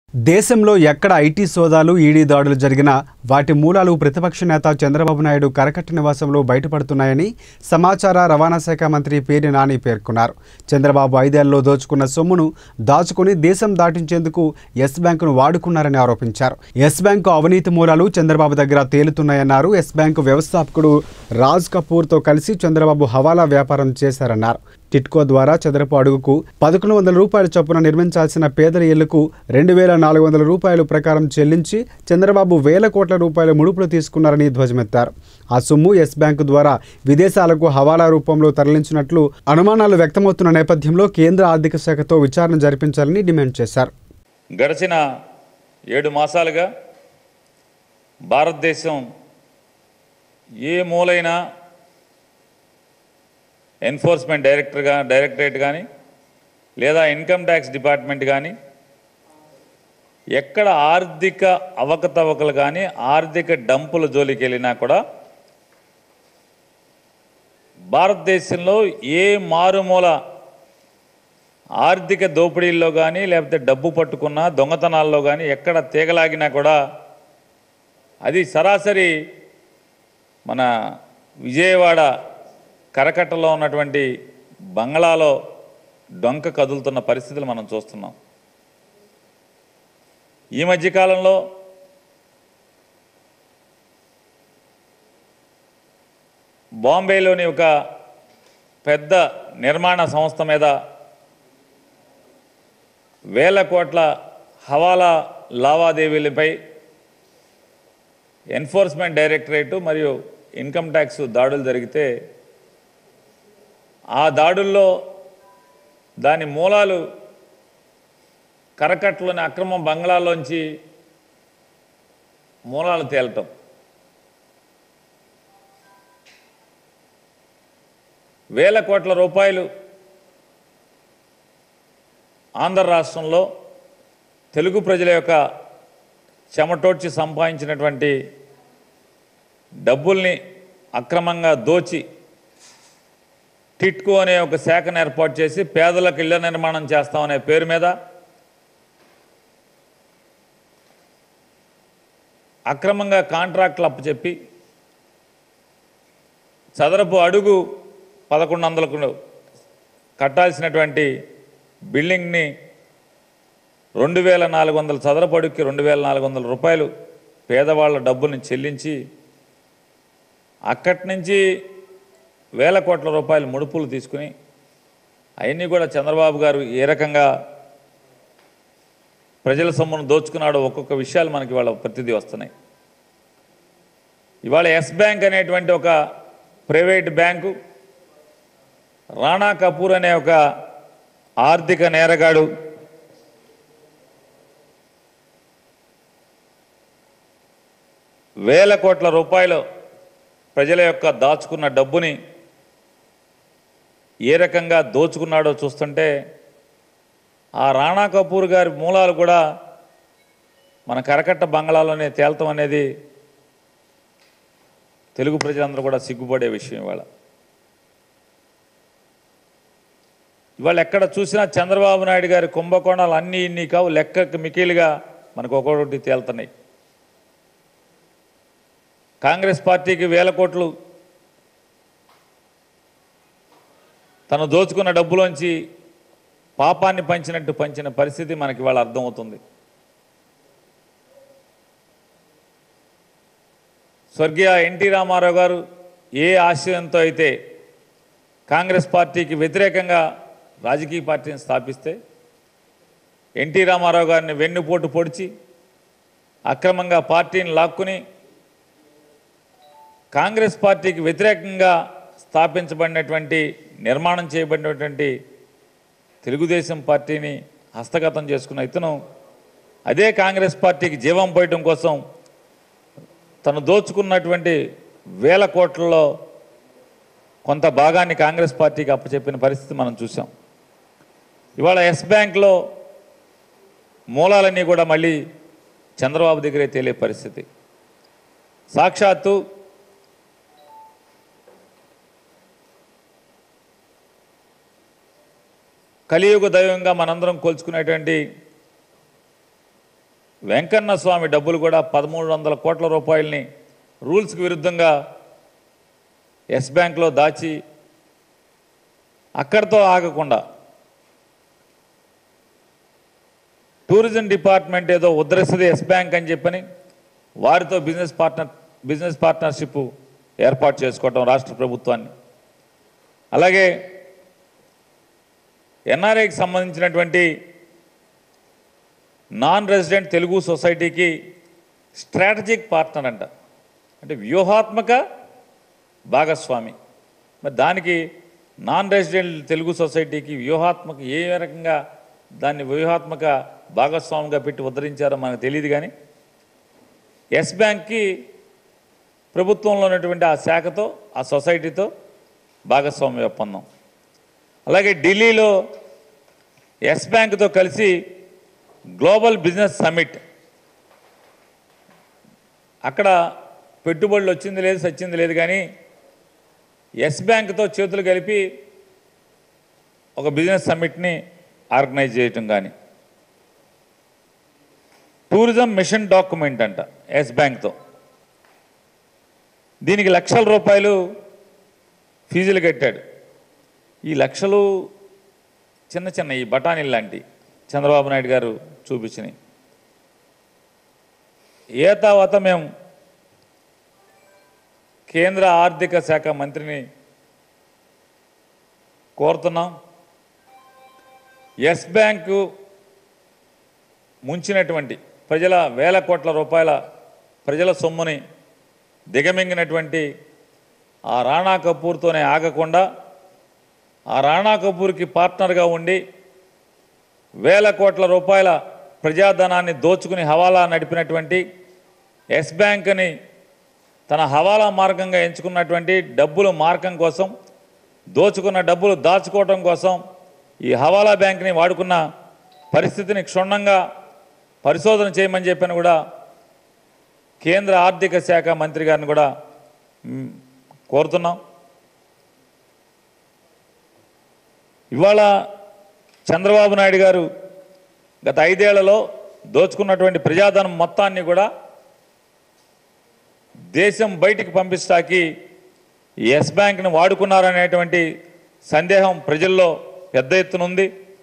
దేశంలో ఎక్కడ ఐటీ సోదాలు ఈడీ దాడులు జరిగినా వాటి మూలాలు ప్రతిపక్ష నేత చంద్రబాబు నాయుడు కరకట్ట నివాసంలో బయటపడుతున్నాయని సమాచార రవాణా శాఖ మంత్రి పేర్ని నాని పేర్కొన్నారు చంద్రబాబు ఐదేళ్లలో దోచుకున్న సొమ్మును దాచుకుని దేశం దాటించేందుకు ఎస్ బ్యాంకును వాడుకున్నారని ఆరోపించారు ఎస్ బ్యాంకు అవినీతి మూలాలు చంద్రబాబు దగ్గర తేలుతున్నాయన్నారు ఎస్ బ్యాంకు వ్యవస్థాపకుడు రాజ్ కపూర్తో కలిసి చంద్రబాబు హవాలా వ్యాపారం చేశారన్నారు టిట్కో ద్వారా చదరపు అడుగుకు పదకొండు వందల రూపాయల చొప్పున నిర్మించాల్సిన పేదల ఇళ్లకు రెండు వేల నాలుగు వందల రూపాయల ప్రకారం చెల్లించి చంద్రబాబు వేల కోట్ల రూపాయల ముడుపులు తీసుకున్నారని ధ్వజమెత్తారు ఆ సొమ్ము ఎస్ బ్యాంకు ద్వారా విదేశాలకు హవాలా రూపంలో తరలించినట్లు అనుమానాలు వ్యక్తమవుతున్న నేపథ్యంలో కేంద్ర ఆర్థిక శాఖతో విచారణ జరిపించాలని డిమాండ్ చేశారు గడిచిన ఏడు మాసాలుగా భారతదేశం ఏ మూలైనా ఎన్ఫోర్స్మెంట్ డైరెక్టర్గా డైరెక్టరేట్ కానీ లేదా ఇన్కమ్ ట్యాక్స్ డిపార్ట్మెంట్ కానీ ఎక్కడ ఆర్థిక అవకతవకలు కానీ ఆర్థిక డంపుల జోలికి వెళ్ళినా కూడా భారతదేశంలో ఏ మారుమూల ఆర్థిక దోపిడీల్లో కానీ లేకపోతే డబ్బు పట్టుకున్న దొంగతనాల్లో కానీ ఎక్కడ తీగలాగినా కూడా అది సరాసరి మన విజయవాడ కరకట్టలో ఉన్నటువంటి బంగ్లాలో డొంక కదులుతున్న పరిస్థితులు మనం చూస్తున్నాం ఈ మధ్యకాలంలో బాంబేలోని ఒక పెద్ద నిర్మాణ సంస్థ మీద వేల కోట్ల హవాలా లావాదేవీలపై ఎన్ఫోర్స్మెంట్ డైరెక్టరేటు మరియు ఇన్కమ్ ట్యాక్స్ దాడులు జరిగితే ఆ దాడుల్లో దాని మూలాలు కరకట్లోని అక్రమ బంగ్లాలోంచి మూలాలు తేలటం వేల కోట్ల రూపాయలు ఆంధ్ర రాష్ట్రంలో తెలుగు ప్రజల యొక్క చెమటోడ్చి సంపాదించినటువంటి డబ్బుల్ని అక్రమంగా దోచి టిట్కో అనే ఒక శాఖను ఏర్పాటు చేసి పేదలకు ఇళ్ల నిర్మాణం చేస్తామనే పేరు మీద అక్రమంగా కాంట్రాక్ట్లు అప్పచెప్పి చదరపు అడుగు పదకొండు వందలకు కట్టాల్సినటువంటి బిల్డింగ్ని రెండు వేల నాలుగు వందల చదరపు అడుగుకి రెండు వేల నాలుగు వందల రూపాయలు పేదవాళ్ళ డబ్బుల్ని చెల్లించి అక్కడి నుంచి వేల కోట్ల రూపాయలు ముడుపులు తీసుకుని అవన్నీ కూడా చంద్రబాబు గారు ఏ రకంగా ప్రజల సొమ్మును దోచుకున్నాడో ఒక్కొక్క విషయాలు మనకి వాళ్ళ ప్రతిదీ వస్తున్నాయి ఇవాళ ఎస్ బ్యాంక్ అనేటువంటి ఒక ప్రైవేట్ బ్యాంకు రాణా కపూర్ అనే ఒక ఆర్థిక నేరగాడు వేల కోట్ల రూపాయలు ప్రజల యొక్క దాచుకున్న డబ్బుని ఏ రకంగా దోచుకున్నాడో చూస్తుంటే ఆ రాణా కపూర్ గారి మూలాలు కూడా మన కరకట్ట బంగ్లాలోనే తేల్తం అనేది తెలుగు ప్రజలందరూ కూడా సిగ్గుపడే విషయం ఇవాళ ఇవాళ ఎక్కడ చూసినా చంద్రబాబు నాయుడు గారి కుంభకోణాలు అన్నీ ఇన్ని కావు లెక్కకి మికిలిగా మనకు ఒక్కొక్కటి తేలుతున్నాయి కాంగ్రెస్ పార్టీకి వేల కోట్లు తను దోచుకున్న డబ్బులోంచి పాపాన్ని పంచినట్టు పంచిన పరిస్థితి మనకి ఇవాళ అర్థమవుతుంది స్వర్గీయ ఎన్టీ రామారావు గారు ఏ ఆశయంతో అయితే కాంగ్రెస్ పార్టీకి వ్యతిరేకంగా రాజకీయ పార్టీని స్థాపిస్తే ఎన్టీ రామారావు గారిని వెన్నుపోటు పొడిచి అక్రమంగా పార్టీని లాక్కుని కాంగ్రెస్ పార్టీకి వ్యతిరేకంగా స్థాపించబడినటువంటి నిర్మాణం చేయబడినటువంటి తెలుగుదేశం పార్టీని హస్తగతం చేసుకున్న ఇతను అదే కాంగ్రెస్ పార్టీకి జీవం పోయటం కోసం తను దోచుకున్నటువంటి వేల కోట్లలో కొంత భాగాన్ని కాంగ్రెస్ పార్టీకి అప్పచెప్పిన పరిస్థితి మనం చూసాం ఇవాళ ఎస్ బ్యాంక్లో మూలాలన్నీ కూడా మళ్ళీ చంద్రబాబు దగ్గరే తేలే పరిస్థితి సాక్షాత్తు కలియుగ దైవంగా మనందరం కోల్చుకునేటువంటి వెంకన్న స్వామి డబ్బులు కూడా పదమూడు వందల కోట్ల రూపాయలని రూల్స్కి విరుద్ధంగా ఎస్ బ్యాంక్లో దాచి అక్కడితో ఆగకుండా టూరిజం డిపార్ట్మెంట్ ఏదో ఉద్ధరిస్తుంది ఎస్ బ్యాంక్ అని చెప్పని వారితో బిజినెస్ పార్ట్నర్ బిజినెస్ పార్ట్నర్షిప్ ఏర్పాటు చేసుకోవటం రాష్ట్ర ప్రభుత్వాన్ని అలాగే ఎన్ఆర్ఐకి సంబంధించినటువంటి నాన్ రెసిడెంట్ తెలుగు సొసైటీకి స్ట్రాటజిక్ పార్ట్నర్ అంట అంటే వ్యూహాత్మక భాగస్వామి మరి దానికి నాన్ రెసిడెంట్ తెలుగు సొసైటీకి వ్యూహాత్మక ఏ రకంగా దాన్ని వ్యూహాత్మక భాగస్వామిగా పెట్టి ఉద్ధరించారో మనకు తెలియదు కానీ ఎస్ బ్యాంక్కి ప్రభుత్వంలో ఉన్నటువంటి ఆ శాఖతో ఆ సొసైటీతో భాగస్వామ్య ఒప్పందం అలాగే ఢిల్లీలో ఎస్ బ్యాంక్తో కలిసి గ్లోబల్ బిజినెస్ సమ్మిట్ అక్కడ పెట్టుబడులు వచ్చింది లేదు సచ్చింది లేదు కానీ ఎస్ బ్యాంక్తో చేతులు కలిపి ఒక బిజినెస్ సమ్మిట్ని ఆర్గనైజ్ చేయటం కానీ టూరిజం మిషన్ డాక్యుమెంట్ అంట ఎస్ బ్యాంక్తో దీనికి లక్షల రూపాయలు ఫీజులు కట్టాడు ఈ లక్షలు చిన్న చిన్న ఈ బఠానీలు లాంటి చంద్రబాబు నాయుడు గారు చూపించినాయి ఏ తర్వాత మేము కేంద్ర ఆర్థిక శాఖ మంత్రిని కోరుతున్నాం ఎస్ బ్యాంకు ముంచినటువంటి ప్రజల వేల కోట్ల రూపాయల ప్రజల సొమ్ముని దిగమింగినటువంటి ఆ రాణా కపూర్తోనే ఆగకుండా ఆ రాణా కపూర్కి పార్ట్నర్గా ఉండి వేల కోట్ల రూపాయల ప్రజాధనాన్ని దోచుకుని హవాలా నడిపినటువంటి ఎస్ బ్యాంక్ని తన హవాలా మార్గంగా ఎంచుకున్నటువంటి డబ్బులు మార్గం కోసం దోచుకున్న డబ్బులు దాచుకోవటం కోసం ఈ హవాలా బ్యాంక్ని వాడుకున్న పరిస్థితిని క్షుణ్ణంగా పరిశోధన చేయమని చెప్పని కూడా కేంద్ర ఆర్థిక శాఖ మంత్రి గారిని కూడా మ్, కోరుతున్నాం ఇవాళ చంద్రబాబు నాయుడు గారు గత ఐదేళ్లలో దోచుకున్నటువంటి ప్రజాధనం మొత్తాన్ని కూడా దేశం బయటికి పంపిస్తాకి ఈ ఎస్ బ్యాంక్ని వాడుకున్నారనేటువంటి సందేహం ప్రజల్లో పెద్ద ఎత్తున ఉంది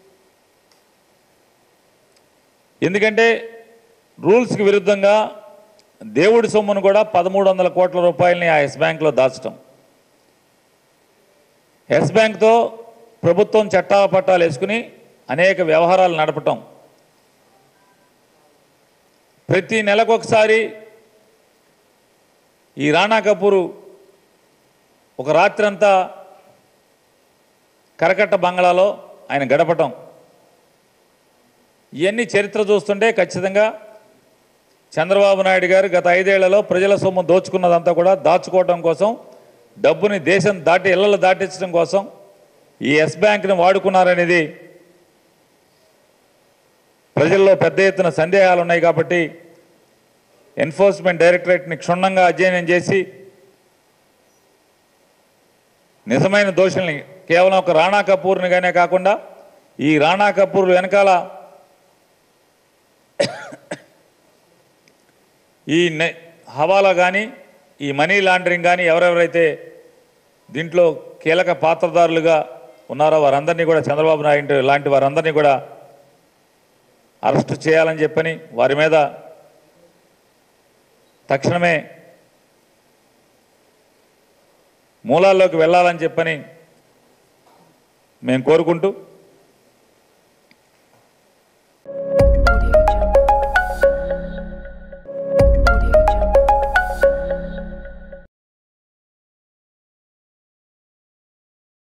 ఎందుకంటే రూల్స్కి విరుద్ధంగా దేవుడి సొమ్మును కూడా పదమూడు వందల కోట్ల రూపాయలని ఆ ఎస్ బ్యాంక్లో దాచటం ఎస్ బ్యాంక్తో ప్రభుత్వం చట్టా పట్టాలు వేసుకుని అనేక వ్యవహారాలు నడపటం ప్రతి నెలకు ఒకసారి ఈ రాణా కపూరు ఒక రాత్రంతా కరకట్ట బంగ్లాలో ఆయన గడపటం ఇవన్నీ చరిత్ర చూస్తుంటే ఖచ్చితంగా చంద్రబాబు నాయుడు గారు గత ఐదేళ్లలో ప్రజల సొమ్ము దోచుకున్నదంతా కూడా దాచుకోవడం కోసం డబ్బుని దేశం దాటి ఇళ్లలో దాటించడం కోసం ఈ ఎస్ బ్యాంక్ని వాడుకున్నారనేది ప్రజల్లో పెద్ద ఎత్తున సందేహాలు ఉన్నాయి కాబట్టి ఎన్ఫోర్స్మెంట్ డైరెక్టరేట్ని క్షుణ్ణంగా అధ్యయనం చేసి నిజమైన దోషుల్ని కేవలం ఒక రాణా కపూర్ని గానే కాకుండా ఈ రాణా కపూర్ వెనకాల ఈ నె హవాలా కానీ ఈ మనీ లాండరింగ్ కానీ ఎవరెవరైతే దీంట్లో కీలక పాత్రదారులుగా ఉన్నారో వారందరినీ కూడా చంద్రబాబు నాయుడు లాంటి వారందరినీ కూడా అరెస్ట్ చేయాలని చెప్పని వారి మీద తక్షణమే మూలాల్లోకి వెళ్ళాలని చెప్పని మేము కోరుకుంటూ